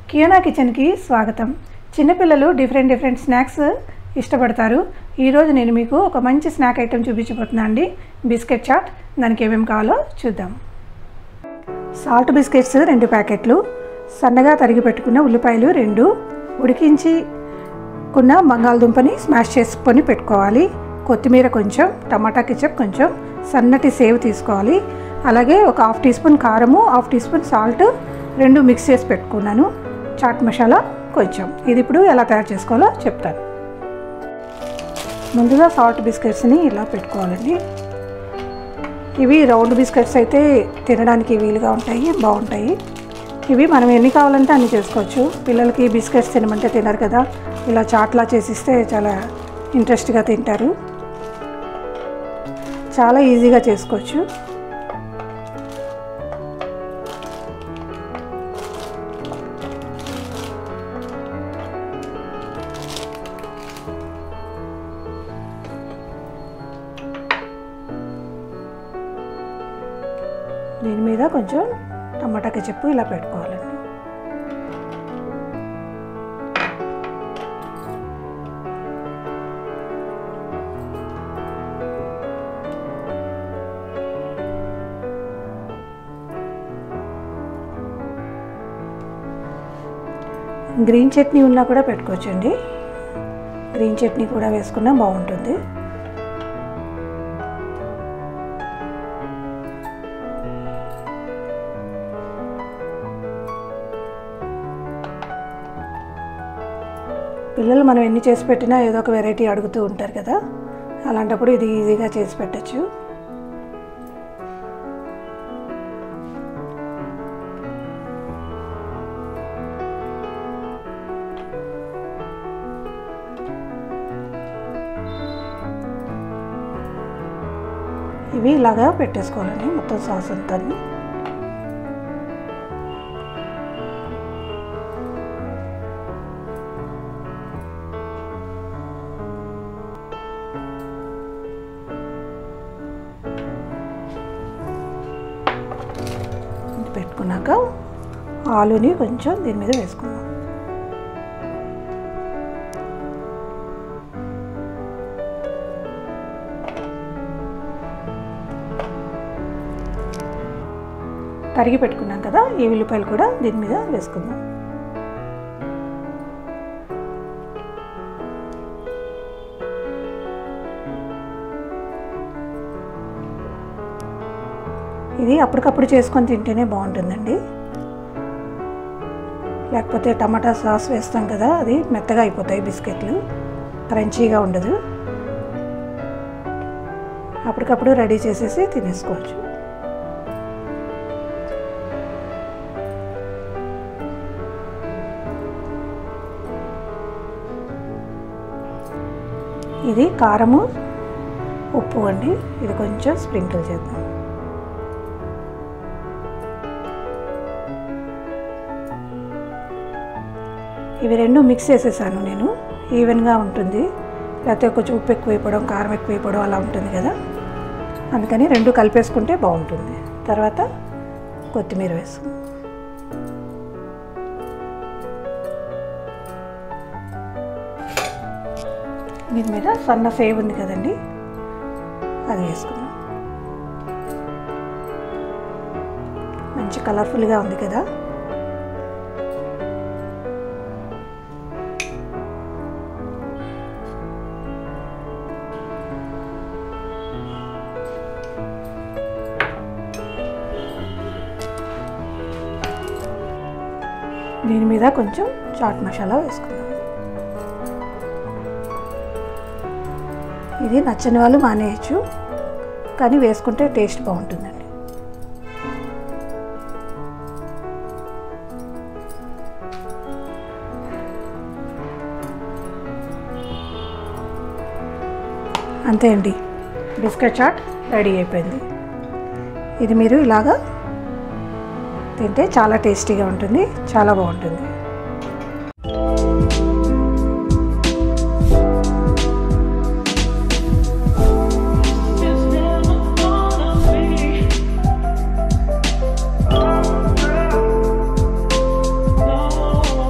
కియోనా కిచెన్కి స్వాగతం చిన్నపిల్లలు డిఫరెంట్ డిఫరెంట్ స్నాక్స్ ఇష్టపడతారు ఈరోజు నేను మీకు ఒక మంచి స్నాక్ ఐటెం చూపించబోతున్నాను అండి బిస్కెట్ చాట్ దానికి ఏమేమి కావాలో చూద్దాం సాల్ట్ బిస్కెట్స్ రెండు ప్యాకెట్లు సన్నగా తరిగి పెట్టుకున్న ఉల్లిపాయలు రెండు ఉడికించి కున్న బంగాళదుంపని స్మాష్ చేసుకొని పెట్టుకోవాలి కొత్తిమీర కొంచెం టమాటా కెచప్ కొంచెం సన్నటి సేవ్ తీసుకోవాలి అలాగే ఒక హాఫ్ టీ స్పూన్ కారము హాఫ్ టీ స్పూన్ సాల్ట్ రెండు మిక్స్ చేసి పెట్టుకున్నాను చాట్ మసాలా కొంచెం ఇది ఇప్పుడు ఎలా తయారు చేసుకోవాలో చెప్తాను ముందుగా సాల్ట్ బిస్కెట్స్ని ఇలా పెట్టుకోవాలండి ఇవి రౌండ్ బిస్కెట్స్ అయితే తినడానికి వీలుగా ఉంటాయి బాగుంటాయి ఇవి మనం ఎన్ని కావాలంటే అన్ని చేసుకోవచ్చు పిల్లలకి బిస్కెట్స్ తినమంటే తినరు కదా ఇలా చాట్లా చేసిస్తే చాలా ఇంట్రెస్ట్గా తింటారు చాలా ఈజీగా చేసుకోవచ్చు దీని మీద కొంచెం టమాటా కెచప్ ఇలా పెట్టుకోవాలండి గ్రీన్ చట్నీ ఉన్నా కూడా పెట్టుకోవచ్చండి గ్రీన్ చట్నీ కూడా వేసుకున్నా బాగుంటుంది పిల్లలు మనం ఎన్ని చేసి పెట్టినా ఏదో ఒక వెరైటీ అడుగుతూ ఉంటారు కదా అలాంటప్పుడు ఇది ఈజీగా చేసి పెట్టచ్చు ఇవి ఇలాగా పెట్టేసుకోవాలండి మొత్తం సాస్ అంతా పెట్టుకున్నాక ఆలుని కొంచెం దీని మీద వేసుకుందాం తరిగి పెట్టుకున్నాం కదా ఈ ఉల్లిపాయలు కూడా దీని మీద వేసుకుందాం ఇది అప్పటికప్పుడు చేసుకొని తింటేనే బాగుంటుందండి లేకపోతే టమాటా సాస్ వేస్తాం కదా అది మెత్తగా అయిపోతాయి బిస్కెట్లు క్రంచీగా ఉండదు అప్పటికప్పుడు రెడీ చేసేసి తినేసుకోవచ్చు ఇది కారము ఉప్పు అండి ఇది కొంచెం స్ప్రింకిల్ చేద్దాం ఇవి రెండు మిక్స్ చేసేసాను నేను ఈవెన్గా ఉంటుంది లేకపోతే కొంచెం ఉప్పు ఎక్కువ అయిపోవడం కారం ఎక్కువ అయిపోవడం అలా ఉంటుంది కదా అందుకని రెండు కలిపేసుకుంటే బాగుంటుంది తర్వాత కొత్తిమీర వేసుకుందాం దీని మీద సన్న సేవ్ ఉంది కదండి అది వేసుకుందాం మంచి కలర్ఫుల్గా ఉంది కదా దీని మీద కొంచెం చాట్ మసాలా వేసుకుందాం ఇది నచ్చని వాళ్ళు మానేయచ్చు కానీ వేసుకుంటే టేస్ట్ బాగుంటుందండి అంతే అండి బిస్కెట్ చాట్ రెడీ అయిపోయింది ఇది మీరు ఇలాగా తింటే చాలా టేస్టీగా ఉంటుంది చాలా బాగుంటుంది It's never gonna be.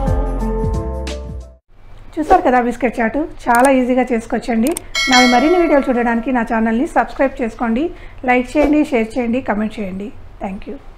కదా బిస్కెట్ చాటు చాలా ఈజీగా చేసుకోవచ్చండి నావి మరిన్ని వీడియోలు చూడడానికి నా ఛానల్ని సబ్స్క్రైబ్ చేసుకోండి లైక్ చేయండి షేర్ చేయండి కమెంట్ చేయండి థ్యాంక్ యూ